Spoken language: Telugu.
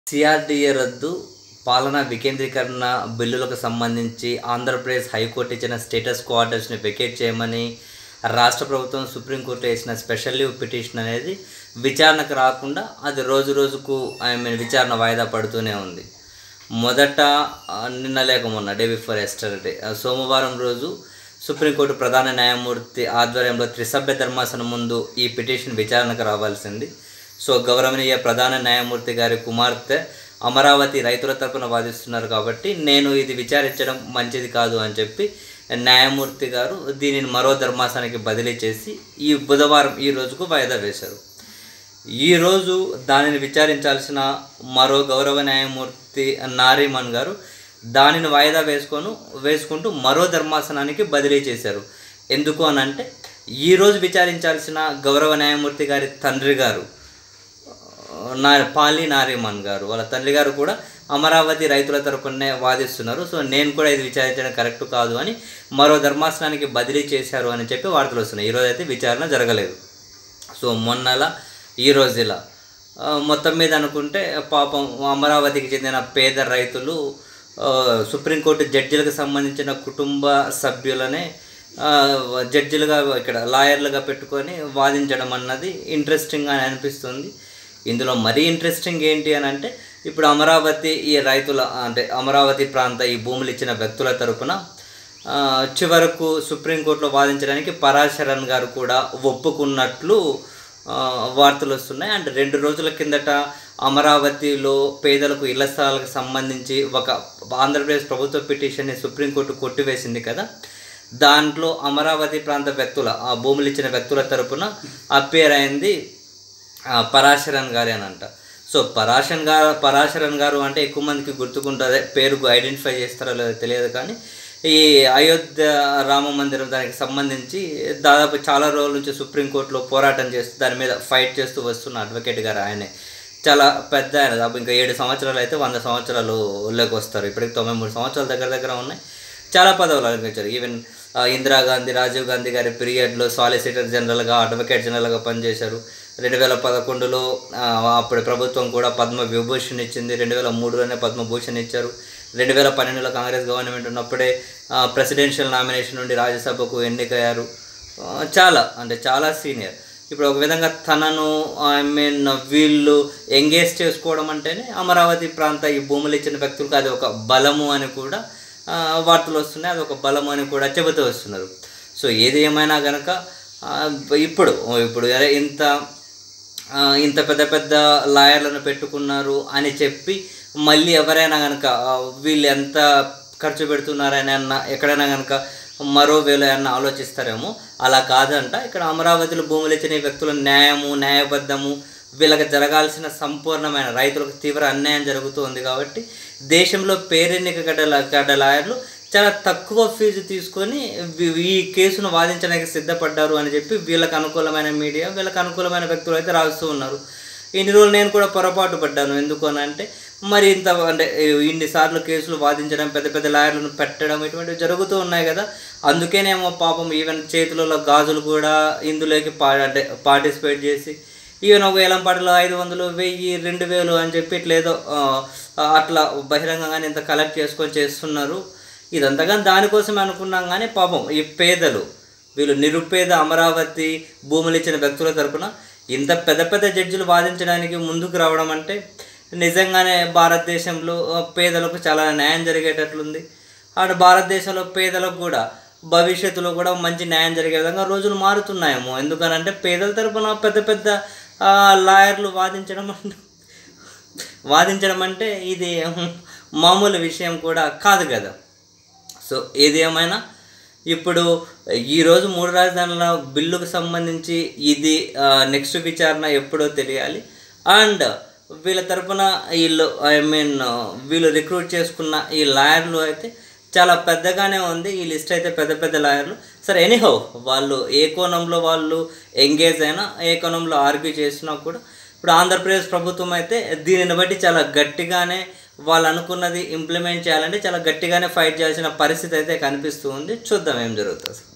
సిఆర్డీఏ రద్దు పాలనా వికేంద్రీకరణ బిల్లులకు సంబంధించి ఆంధ్రప్రదేశ్ హైకోర్టు ఇచ్చిన స్టేటస్ కో ఆర్డర్స్ని వెకేట్ చేయమని రాష్ట్ర ప్రభుత్వం సుప్రీంకోర్టు వేసిన స్పెషల్ లీవ్ పిటిషన్ అనేది విచారణకు రాకుండా అది రోజు రోజుకు ఐ మీన్ విచారణ వాయిదా పడుతూనే ఉంది మొదట ఆ, నిన్న లేక మొన్న డే బిఫోర్ ఎస్టర్డే సోమవారం రోజు సుప్రీంకోర్టు ప్రధాన న్యాయమూర్తి ఆధ్వర్యంలో త్రిసభ్య ధర్మాసనం ముందు ఈ పిటిషన్ విచారణకు రావాల్సింది సో గౌరవనీయ ప్రధాన న్యాయమూర్తి గారి కుమార్తె అమరావతి రైతుల తరపున వాదిస్తున్నారు కాబట్టి నేను ఇది విచారించడం మంచిది కాదు అని చెప్పి న్యాయమూర్తి గారు దీనిని మరో ధర్మాసనానికి బదిలీ చేసి ఈ బుధవారం ఈ రోజుకు వాయిదా వేశారు ఈరోజు దానిని విచారించాల్సిన మరో గౌరవ న్యాయమూర్తి నారీమన్ గారు దానిని వాయిదా వేసుకొని వేసుకుంటూ మరో ధర్మాసనానికి బదిలీ చేశారు ఎందుకు అని అంటే ఈరోజు విచారించాల్సిన గౌరవ న్యాయమూర్తి గారి తండ్రి గారు నా పాలి నారీమన్ గారు వాళ్ళ తండ్రి గారు కూడా అమరావతి రైతుల తరపునే వాదిస్తున్నారు సో నేను కూడా ఇది విచారించడం కరెక్ట్ కాదు అని మరో ధర్మాసనానికి బదిలీ చేశారు అని చెప్పి వార్తలు వస్తున్నాయి ఈరోజు అయితే విచారణ జరగలేదు సో మొన్నలా ఈ రోజు ఇలా ఆ, మొత్తం మీద అనుకుంటే పాపం అమరావతికి చెందిన పేద రైతులు ఆ, సుప్రీంకోర్టు జడ్జిలకు సంబంధించిన కుటుంబ సభ్యులనే ఆ, జడ్జిలుగా ఇక్కడ లాయర్లుగా పెట్టుకొని వాదించడం అన్నది ఇంట్రెస్టింగ్ అని అనిపిస్తుంది ఇందులో మరీ ఇంట్రెస్టింగ్ ఏంటి అని అంటే ఇప్పుడు అమరావతి ఈ రైతుల అంటే అమరావతి ప్రాంత ఈ భూములు ఇచ్చిన వ్యక్తుల తరపున ఆ, చివరకు సుప్రీంకోర్టులో వాదించడానికి పరాశరన్ గారు కూడా ఒప్పుకున్నట్లు ఆ, వార్తలు వస్తున్నాయి అండ్ రెండు రోజుల కిందట అమరావతిలో పేదలకు ఇళ్ల స్థలాలకు సంబంధించి ఒక ఆంధ్రప్రదేశ్ ప్రభుత్వ పిటిషన్ని సుప్రీంకోర్టు కొట్టివేసింది కదా దాంట్లో అమరావతి ప్రాంత వ్యక్తుల ఆ భూములు ఇచ్చిన వ్యక్తుల తరపున అప్పేర్ అయింది ఆ, పరాశరన్ గారి అని అంట సో పరాశరన్ గారు పరాశరన్ గారు అంటే ఎక్కువ మందికి గుర్తుకుంటుంది పేరుకు ఐడెంటిఫై చేస్తారో లేదో తెలియదు కానీ ఈ అయోధ్య రామ మందిరం దానికి సంబంధించి దాదాపు చాలా రోజుల నుంచి సుప్రీంకోర్టులో పోరాటం చేస్తూ దాని మీద ఫైట్ చేస్తూ వస్తున్న అడ్వకేట్ గారు ఆయనే చాలా పెద్ద ఆయన దాదాపు ఇంకా ఏడు సంవత్సరాలు అయితే వంద సంవత్సరాలు ఉల్లేకి వస్తారు ఇప్పటికి తొంభై మూడు సంవత్సరాల దగ్గర దగ్గర ఉన్నాయి చాలా పదవులు అలంకరించారు ఈవెన్ ఆ, ఇందిరాగాంధీ రాజీవ్ గాంధీ గారి పీరియడ్లో సాలిసిటర్ జనరల్గా అడ్వకేట్ జనరల్గా పనిచేశారు రెండు వేల పదకొండులో ఆ, అప్పుడు ప్రభుత్వం కూడా పద్మ విభూషణ్ ఇచ్చింది రెండు వేల మూడులోనే పద్మభూషణ్ ఇచ్చారు రెండు వేల పన్నెండులో కాంగ్రెస్ గవర్నమెంట్ ఉన్నప్పుడే ప్రెసిడెన్షియల్ నామినేషన్ నుండి రాజ్యసభకు ఎన్నికయ్యారు ఆ, చాలా అంటే చాలా సీనియర్ ఇప్పుడు ఒక విధంగా తనను ఐ మీన్ వీళ్ళు ఎంగేజ్ చేసుకోవడం అంటేనే అమరావతి ప్రాంత ఈ భూములు ఇచ్చిన వ్యక్తులకు అది ఒక బలము అని కూడా ఆ, వార్తలు వస్తున్నాయి అది ఒక బలము అని కూడా చెబుతూ వస్తున్నారు సో ఏది ఏమైనా కనుక ఇప్పుడు ఇప్పుడు అరే ఇంత ఆ, ఇంత పెద్ద పెద్ద లాయర్లను పెట్టుకున్నారు అని చెప్పి మళ్ళీ ఎవరైనా కనుక వీళ్ళు ఎంత ఖర్చు పెడుతున్నారని అన్న ఎక్కడైనా కనుక మరో వేలో అన్న ఆలోచిస్తారేమో అలా కాదంట ఇక్కడ అమరావతిలో భూములు ఇచ్చిన ఈ వ్యక్తుల న్యాయము న్యాయబద్ధము వీళ్ళకి జరగాల్సిన సంపూర్ణమైన రైతులకు తీవ్ర అన్యాయం జరుగుతుంది కాబట్టి దేశంలో పేరెన్నిక గడ్డ గడ్డ లాయర్లు చాలా తక్కువ ఫీజు తీసుకొని వి- ఈ కేసును వాదించడానికి సిద్ధపడ్డారు అని చెప్పి వీళ్ళకి అనుకూలమైన మీడియా వీళ్ళకి అనుకూలమైన వ్యక్తులు అయితే రాస్తూ ఉన్నారు ఇన్ని రోజులు నేను కూడా పొరపాటు పడ్డాను ఎందుకు అని అంటే మరి ఇంత అంటే ఇన్నిసార్లు కేసులు వాదించడం పెద్ద పెద్ద లాయర్లను పెట్టడం ఇటువంటివి జరుగుతూ ఉన్నాయి కదా అందుకేనేమో పాపం ఈవెన్ చేతులలో గాజులు కూడా ఇందులోకి పా అంటే పార్టిసిపేట్ చేసి ఈవెన్ ఒక వేలంపాటలో ఐదు వందలు వెయ్యి రెండు వేలు అని చెప్పి ఇట్లేదో ఆ, అట్లా బహిరంగంగానే ఇంత కలెక్ట్ చేసుకొని చేస్తున్నారు ఇదంతా కానీ దానికోసమే అనుకున్నాం కానీ పాపం ఈ పేదలు వీళ్ళు నిరుపేద అమరావతి భూములు ఇచ్చిన వ్యక్తుల తరపున ఇంత పెద్ద పెద్ద జడ్జిలు వాదించడానికి ముందుకు రావడం అంటే నిజంగానే భారతదేశంలో ఆ, పేదలకు చాలా న్యాయం జరిగేటట్లుంది అటు భారతదేశంలో పేదలకు కూడా భవిష్యత్తులో కూడా మంచి న్యాయం జరిగే విధంగా రోజులు మారుతున్నాయేమో ఎందుకనంటే పేదల తరపున పెద్ద పెద్ద ఆ, లాయర్లు వాదించడం అంటే వాదించడం అంటే ఇది మామూలు విషయం కూడా కాదు కదా సో ఏది ఏమైనా ఇప్పుడు ఈరోజు మూడు రాజధానుల బిల్లుకు సంబంధించి ఇది నెక్స్ట్ విచారణ ఎప్పుడో తెలియాలి అండ్ వీళ్ళ తరపున వీళ్ళు ఐ మీన్ వీళ్ళు రిక్రూట్ చేసుకున్న ఈ లాయర్లు అయితే చాలా పెద్దగానే ఉంది ఈ లిస్ట్ అయితే పెద్ద పెద్ద లాయర్లు సరే ఎనీహౌ వాళ్ళు ఏ కోణంలో వాళ్ళు ఎంగేజ్ అయినా ఏ కోణంలో ఆర్గ్యూ చేసినా కూడా ఇప్పుడు ఆంధ్రప్రదేశ్ ప్రభుత్వం అయితే దీనిని బట్టి చాలా గట్టిగానే వాళ్ళు అనుకున్నది ఇంప్లిమెంట్ చేయాలంటే చాలా గట్టిగానే ఫైట్ చేయాల్సిన పరిస్థితి అయితే కనిపిస్తూ ఉంది చూద్దాం ఏం జరుగుతుంది